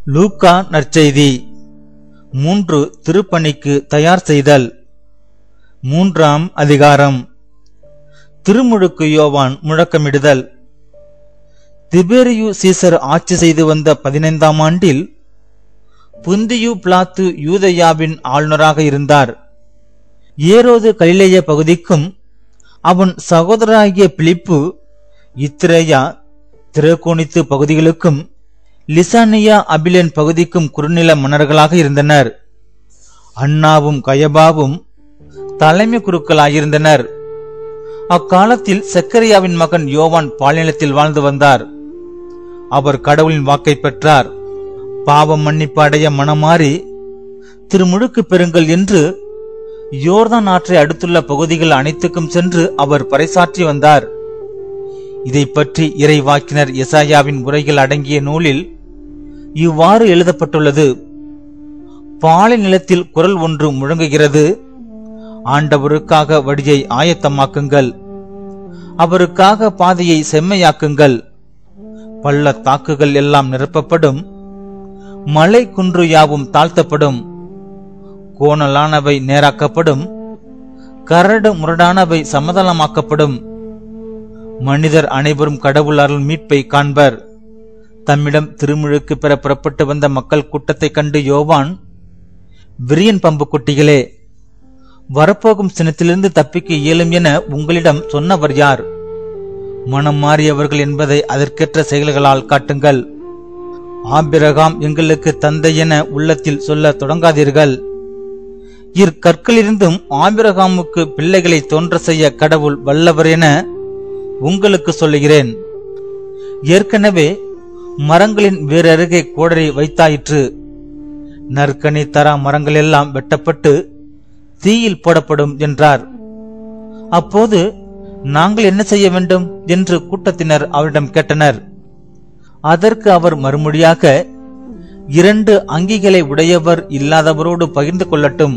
லூக்கா நற்செய்தி மூன்று திருப்பணிக்கு தயார் செய்தல் மூன்றாம் அதிகாரம் திருமுழுக்கு யோவான் முழக்கமிடுதல் திபேரியு சீசர் ஆட்சி செய்து வந்த பதினைந்தாம் ஆண்டில் புந்தியு பிளாத்து யூதயாவின் ஆளுநராக இருந்தார் ஏரோது கலிலேய பகுதிக்கும் அவன் சகோதரராகிய பிலிப்பு இத்திரேயா திரகோணித்து பகுதிகளுக்கும் லிசானியா அபிலேன் பகுதிக்கும் குறுநில மன்னர்களாக இருந்தனர் அண்ணாவும் கயபாவும் தலைமை குருக்களாயிருந்தனர் அக்காலத்தில் செக்கரியாவின் மகன் யோவான் பாலினத்தில் வாழ்ந்து வந்தார் அவர் கடவுளின் வாக்கை பெற்றார் பாவம் மன்னிப்பு அடைய மனமாறி திருமுழுக்கு பெறுங்கள் என்று யோர்தான் ஆற்றை அடுத்துள்ள பகுதிகள் அனைத்துக்கும் சென்று அவர் பறைசாற்றி வந்தார் இதை பற்றி இறைவாக்கினர் எசாயாவின் உரைகள் அடங்கிய நூலில் இவ்வாறு எழுதப்பட்டுள்ளது பாலை நிலத்தில் குரல் ஒன்று முழங்குகிறது ஆண்டவருக்காக வழியை ஆயத்தமாக்குங்கள் அவருக்காக பாதையை செம்மையாக்குங்கள் பள்ளத்தாக்குகள் எல்லாம் நிரப்பப்படும் மலை குன்று யாவும் தாழ்த்தப்படும் கோணலானவை நேராக்கப்படும் கரடு முரடானவை சமதளமாக்கப்படும் மனிதர் அனைவரும் கடவுள் அருள் மீட்பை காண்பர் தம்மிடம் திருமுழுக்கு பெற புறப்பட்டு வந்த மக்கள் கூட்டத்தைக் கண்டு யோவான் விரியன் பம்பு குட்டிகளே வரப்போகும் சினத்திலிருந்து தப்பிக்க இயலும் என உங்களிடம் சொன்னவர் யார் மனம் மாறியவர்கள் என்பதை அதற்கேற்ற செயல்களால் காட்டுங்கள் ஆபிரகாம் எங்களுக்கு தந்தை என உள்ளத்தில் சொல்ல தொடங்காதீர்கள் இற்கற்களிலிருந்தும் ஆபிரகாமுக்கு பிள்ளைகளை தோன்ற செய்ய கடவுள் வல்லவர் என உங்களுக்கு சொல்லுகிறேன் ஏற்கனவே மரங்களின் வேறருகே கோடரை வைத்தாயிற்று நற்கனி தரா மரங்கள் எல்லாம் வெட்டப்பட்டு தீயில் போடப்படும் என்றார் அப்போது நாங்கள் என்ன செய்ய வேண்டும் என்று கூட்டத்தினர் அவரிடம் கேட்டனர் அதற்கு அவர் மறுமொழியாக இரண்டு அங்கிகளை உடையவர் இல்லாதவரோடு பகிர்ந்து கொள்ளட்டும்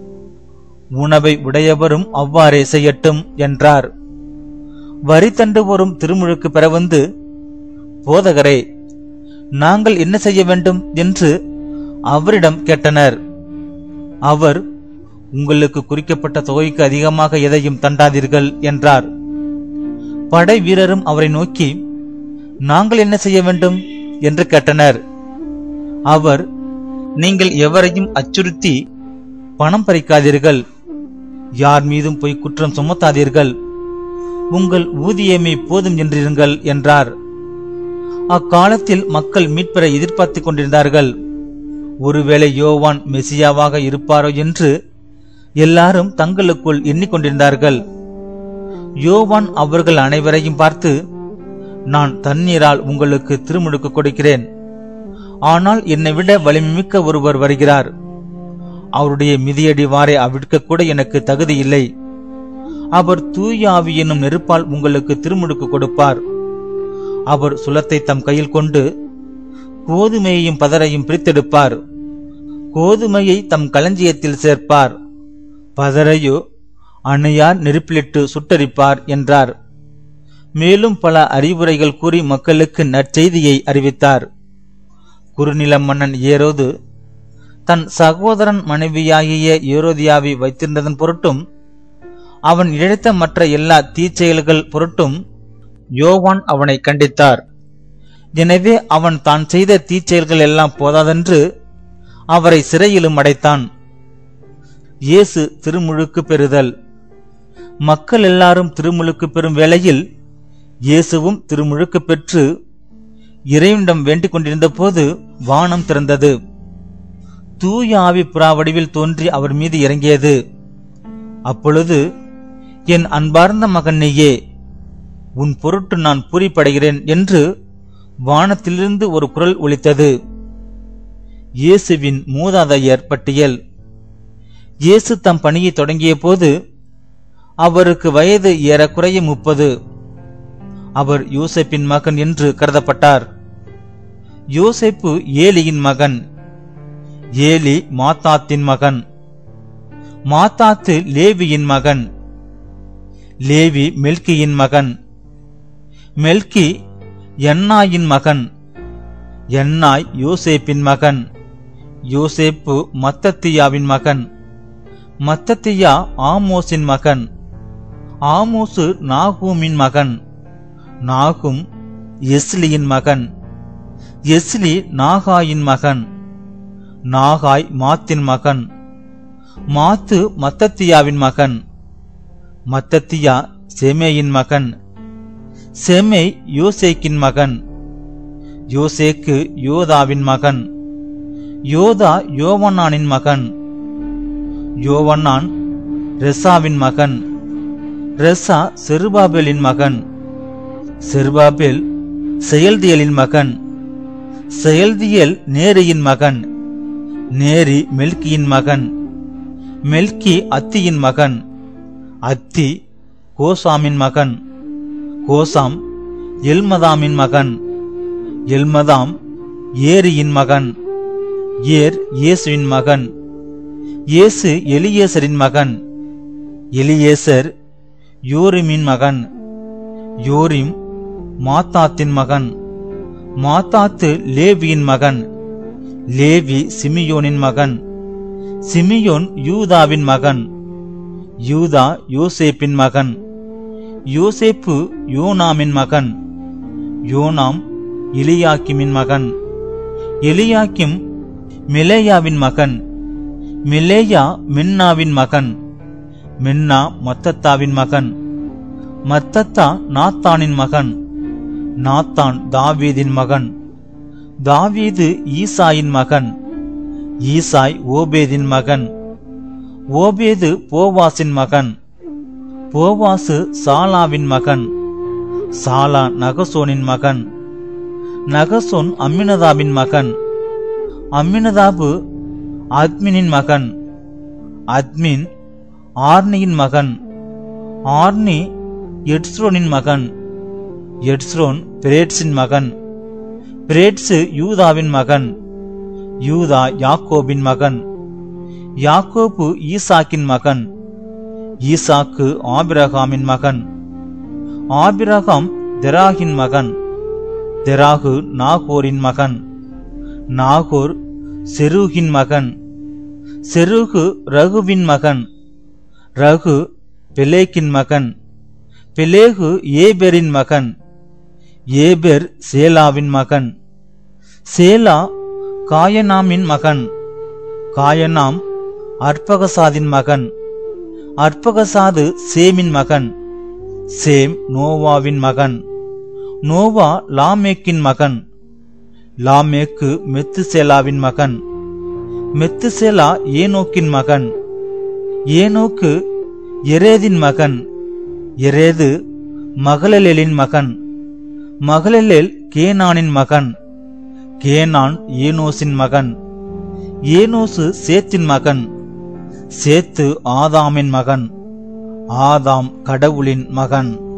உணவை உடையவரும் அவ்வாறே செய்யட்டும் என்றார் வரி தண்டு வரும் திருமுழுக்கு பெற வந்து போதகரே நாங்கள் என்ன செய்ய வேண்டும் என்று அவரிடம் கேட்டனர் அவர் உங்களுக்கு குறிக்கப்பட்ட தொகைக்கு அதிகமாக எதையும் தண்டாதீர்கள் என்றார் படை வீரரும் அவரை நோக்கி நாங்கள் என்ன செய்ய வேண்டும் என்று கேட்டனர் அவர் நீங்கள் எவரையும் அச்சுறுத்தி பணம் பறிக்காதீர்கள் யார் மீதும் போய் குற்றம் சுமத்தாதீர்கள் உங்கள் ஊதியமே போதும் என்றிருங்கள் என்றார் அக்காலத்தில் மக்கள் மீட்பெற எதிர்பார்த்துக் கொண்டிருந்தார்கள் ஒருவேளை யோவான் மெசியாவாக இருப்பாரோ என்று எல்லாரும் தங்களுக்குள் எண்ணிக்கொண்டிருந்தார்கள் யோவான் அவர்கள் அனைவரையும் பார்த்து நான் தண்ணீரால் உங்களுக்கு திருமுழுக்கு கொடுக்கிறேன் ஆனால் என்னை விட வலிமைமிக்க ஒருவர் வருகிறார் அவருடைய மிதியடி வாரை அவிழ்க்க கூட எனக்கு தகுதி இல்லை அவர் தூய ஆவி என்னும் நெருப்பால் உங்களுக்கு திருமுழுக்கு கொடுப்பார் அவர் சுலத்தை தம் கையில் கொண்டு கோதுமையையும் பதரையும் பிரித்தெடுப்பார் கோதுமையை தம் களஞ்சியத்தில் சேர்ப்பார் பதரையோ அணையார் நெருப்பிலிட்டு சுட்டரிப்பார் என்றார் மேலும் பல அறிவுரைகள் கூறி மக்களுக்கு நற்செய்தியை அறிவித்தார் குறுநில மன்னன் ஏரோது தன் சகோதரன் மனைவியாகிய ஏரோதியாவை வைத்திருந்ததன் பொருட்டும் அவன் இழைத்த மற்ற எல்லா தீச்செயல்கள் பொருட்டும் யோவான் அவனை கண்டித்தார் எனவே அவன் தான் செய்த தீச்செயல்கள் எல்லாம் போதாதென்று அவரை சிறையிலும் அடைத்தான் இயேசு திருமுழுக்கு பெறுதல் மக்கள் எல்லாரும் திருமுழுக்கு பெறும் வேளையில் இயேசுவும் திருமுழுக்கு பெற்று இறைவனிடம் வேண்டிக் கொண்டிருந்த போது வானம் திறந்தது தூய ஆவி புறா வடிவில் தோன்றி அவர் மீது இறங்கியது அப்பொழுது என் அன்பார்ந்த மகன் நீயே உன் பொருட்டு நான் பூரிப்படைகிறேன் என்று வானத்திலிருந்து ஒரு குரல் ஒலித்தது இயேசுவின் மூதாதையர் பட்டியல் இயேசு தம் பணியை தொடங்கிய போது அவருக்கு வயது ஏறக்குறைய முப்பது அவர் யோசேப்பின் மகன் என்று கருதப்பட்டார் யோசேப்பு ஏலியின் மகன் ஏலி மாத்தாத்தின் மகன் மாத்தாத்து லேவியின் மகன் லேவி மெல்கியின் மகன் மெல்கி என்னாயின் மகன் என்னாய் யோசேப்பின் மகன் யோசேப்பு மத்தத்தியாவின் மகன் மத்தத்தியா ஆமோஸின் மகன் ஆமோசு நாகூமின் மகன் நாகும் எஸ்லியின் மகன் எஸ்லி நாகாயின் மகன் நாகாய் மாத்தின் மகன் மாத்து மத்தத்தியாவின் மகன் மத்தத்தியா செமேயின் மகன் செமே யோசேக்கின் மகன் யோசேக்கு யோதாவின் மகன் யோதா யோவன்னானின் மகன் யோவன்னான் ரெசாவின் மகன் ரெசா செருபாபேலின் மகன் செருபாபேல் செயல்தியலின் மகன் செயல்தியல் நேரியின் மகன் நேரி மெல்கியின் மகன் மெல்கி அத்தியின் மகன் அத்தி கோசாமின் மகன் கோசாம் எல்மதாமின் மகன் எல்மதாம் ஏரியின் மகன் ஏர் இயேசுவின் மகன் இயேசு எலியேசரின் மகன் எலியேசர் யோரிமின் மகன் யோரிம் மாத்தாத்தின் மகன் மாத்தாத்து லேவியின் மகன் லேவி சிமியோனின் மகன் சிமியோன் யூதாவின் மகன் யூதா யோசேப்பின் மகன் யோசேப்பு யோனாமின் மகன் யோனாம் எலியாக்கிமின் மகன் எலியாக்கிம் மிலேயாவின் மகன் மிலேயா மின்னாவின் மகன் மின்னா மத்தத்தாவின் மகன் மத்தத்தா நாத்தானின் மகன் நாத்தான் தாவீதின் மகன் தாவீது ஈசாயின் மகன் ஈசாய் ஓபேதின் மகன் ஓபேது போவாசின் மகன் போவாசு சாலாவின் மகன் சாலா நகசோனின் மகன் நகசோன் அம்மினதாபின் மகன் அம்மினதாபு அத்மினின் மகன் அத்மின் ஆர்னியின் மகன் ஆர்னி எட்ஸ்ரோனின் மகன் எட்ஸ்ரோன் பிரேட்ஸின் மகன் பிரேட்ஸு யூதாவின் மகன் யூதா யாக்கோபின் மகன் யாக்கோபு ஈசாக்கின் மகன் ஈசாக்கு ஆபிரகாமின் மகன் ஆபிரகாம் தெராகின் மகன் தெராகு நாகோரின் மகன் நாகோர் செருகின் மகன் செருகு ரகுவின் மகன் ரகு பெலேக்கின் மகன் பெலேகு ஏபெரின் மகன் ஏபெர் சேலாவின் மகன் சேலா காயனாமின் மகன் காயனாம் அற்பகசாதின் மகன் அற்பகசாது சேமின் மகன் சேம் நோவாவின் மகன் நோவா லாமேக்கின் மகன் லாமேக்கு மெத்துசேலாவின் மகன் மெத்துசேலா ஏனோக்கின் மகன் ஏனோக்கு எரேதின் மகன் எரேது மகளெலின் மகன் மகளெல் கேனானின் மகன் கேனான் ஏனோசின் மகன் ஏனோசு சேத்தின் மகன் சேத்து ஆதாமின் மகன் ஆதாம் கடவுளின் மகன்